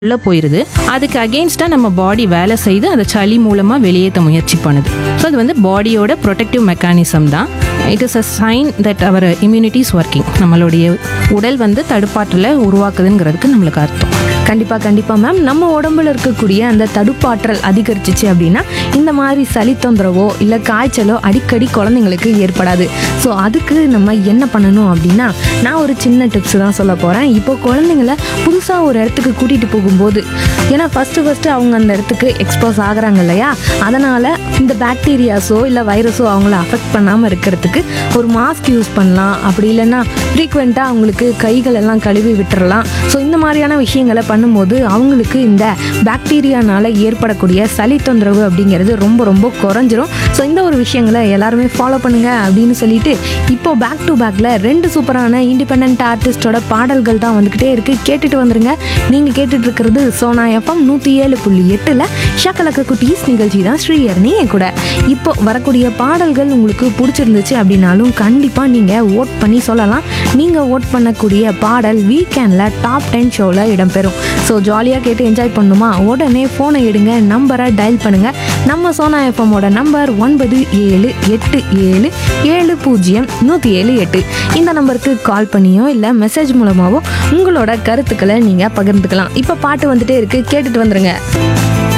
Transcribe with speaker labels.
Speaker 1: உள்ள போயிருது அதுக்கு அகெயின்ஸ்டாக நம்ம பாடி வேலை செய்து அதை சளி மூலமாக வெளியேற்ற முயற்சி பண்ணுது ஸோ அது வந்து பாடியோட ப்ரொடெக்டிவ் மெக்கானிசம் தான் it is a sign that our immunity is working நம்மளுடைய உடல் வந்து தடுப்பாற்றலை உருவாக்குதுங்கிறதுக்கு நம்மளுக்கு அர்த்தம்
Speaker 2: கண்டிப்பா கண்டிப்பா மேம் நம்ம உடம்புல இருக்கக்கூடிய அந்த தடுப்பாற்றல் அதிகரிச்சிச்சு அப்படின்னா இந்த மாதிரி சளி தொந்தரவோ இல்லை காய்ச்சலோ அடிக்கடி குழந்தைங்களுக்கு ஏற்படாது ஸோ அதுக்கு நம்ம என்ன பண்ணணும் அப்படின்னா நான் ஒரு சின்ன டிப்ஸ் தான் சொல்ல போகிறேன் இப்போ குழந்தைங்கள புதுசாக ஒரு இடத்துக்கு கூட்டிகிட்டு போகும்போது ஏன்னா ஃபஸ்ட்டு ஃபஸ்ட்டு அவங்க அந்த இடத்துக்கு எக்ஸ்போஸ் ஆகுறாங்க இல்லையா அதனால் இந்த பாக்டீரியாஸோ இல்லை வைரஸோ அவங்கள அஃபெக்ட் பண்ணாமல் இருக்கிறதுக்கு ஒரு மாஸ்க் யூஸ் பண்ணலாம் அப்படி இல்லைன்னா ஃப்ரீக்வெண்ட்டாக அவங்களுக்கு கைகள் எல்லாம் கழுவி விட்டுறலாம் ஸோ இந்த மாதிரியான விஷயங்களை பண்ணும்போது அவங்களுக்கு இந்த பாக்டீரியானால ஏற்படக்கூடிய சளி தொந்தரவு அப்படிங்கிறது ரொம்ப ரொம்ப குறைஞ்சிரும் ஸோ இந்த ஒரு விஷயங்களை எல்லாருமே ஃபாலோ பண்ணுங்க அப்படின்னு சொல்லிட்டு இப்போ பேக் டு பேக்கில் ரெண்டு சூப்பரான இண்டிபெண்ட் ஆர்டிஸ்டோட பாடல்கள் தான் வந்துக்கிட்டே இருக்கு கேட்டுட்டு வந்துருங்க நீங்கள் கேட்டுட்டு இருக்கிறது சோனா எஃப்எம் நூற்றி ஏழு புள்ளி எட்டில் ஷக்கலக்க குட்டீஸ் நிகழ்ச்சி தான் ஸ்ரீயர்னி என் கூட இப்போ வரக்கூடிய பாடல்கள் உங்களுக்கு பிடிச்சிருந்துச்சு அப்படின்னாலும் கண்டிப்பாக நீங்கள் ஓட் பண்ணி சொல்லலாம் நீங்கள் ஓட் பண்ணக்கூடிய பாடல் வீக்கெண்டில் டாப் டென் ஷோவில் இடம்பெறும் ஸோ ஜாலியாக கேட்டு என்ஜாய் பண்ணுமா உடனே ஃபோனை எடுங்க நம்பரை டயல் பண்ணுங்கள் நம்ம சோனா எஃப்எம்மோட நம்பர் ஒன்பது ஏழு எட்டு ஏழு ஏழு பூஜ்ஜியம் நூற்றி ஏழு எட்டு இந்த நம்பருக்கு கால் பண்ணியோ இல்லை மெசேஜ் மூலமாகவோ உங்களோட கருத்துக்களை நீங்கள் பகிர்ந்துக்கலாம் இப்போ பாட்டு வந்துட்டே இருக்கு கேட்டுட்டு வந்துருங்க